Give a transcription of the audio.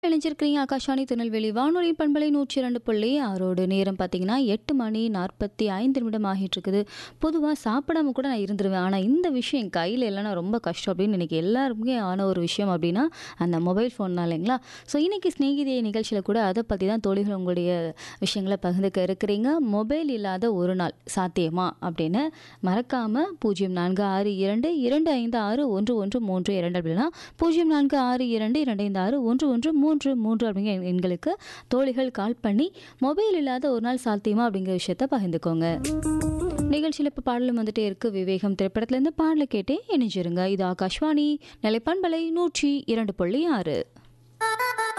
இணைஞ்சிருக்கிறீங்க ஆகாஷாணி திருநெல்வேலி வானொலி பண்பலை நூற்றி இரண்டு புள்ளி ஆறோடு நேரம் பார்த்தீங்கன்னா எட்டு மணி நாற்பத்தி ஐந்து நிமிடம் ஆகிட்டு இருக்குது பொதுவாக சாப்பிடாம கூட நான் இருந்துருவேன் ஆனால் இந்த விஷயம் என் கையில் இல்லைன்னா ரொம்ப கஷ்டம் அப்படின்னு இன்னைக்கு எல்லாருக்குமே ஆன ஒரு விஷயம் அப்படின்னா அந்த மொபைல் ஃபோன் தான் இல்லைங்களா ஸோ இன்னைக்கு ஸ்நேகிதே நிகழ்ச்சியில் கூட அதை பற்றி தான் தோழிகள் உங்களுடைய விஷயங்களை பகிர்ந்துக்க இருக்கிறீங்க மொபைல் இல்லாத ஒரு நாள் சாத்தியமா அப்படின்னு மறக்காமல் பூஜ்ஜியம் நான்கு ஆறு இரண்டு இரண்டு ஐந்து ஆறு ஒன்று ஒன்று மூன்று இரண்டு அப்படின்னா பூஜ்ஜியம் நான்கு ஆறு இரண்டு இரண்டு ஐந்து ஆறு ஒன்று ஒன்று மூன்று மூன்று அப்படிங்கிற எண்- எண்களுக்கு தோழிகள் கால் பண்ணி மொபைல் இல்லாத ஒரு நாள் சாத்தியமா அப்படிங்கிற விஷயத்த பகிர்ந்துக்கோங்க நிகழ்ச்சியில் இப்போ பாடலும் வந்துட்டே இருக்கு விவேகம் திரைப்படத்துலேருந்து பாடலை கேட்டே இணைஞ்சிருங்க இது ஆகாஷ்வாணி நிலைப்பான்பலை நூற்றி இரண்டு புள்ளி ஆறு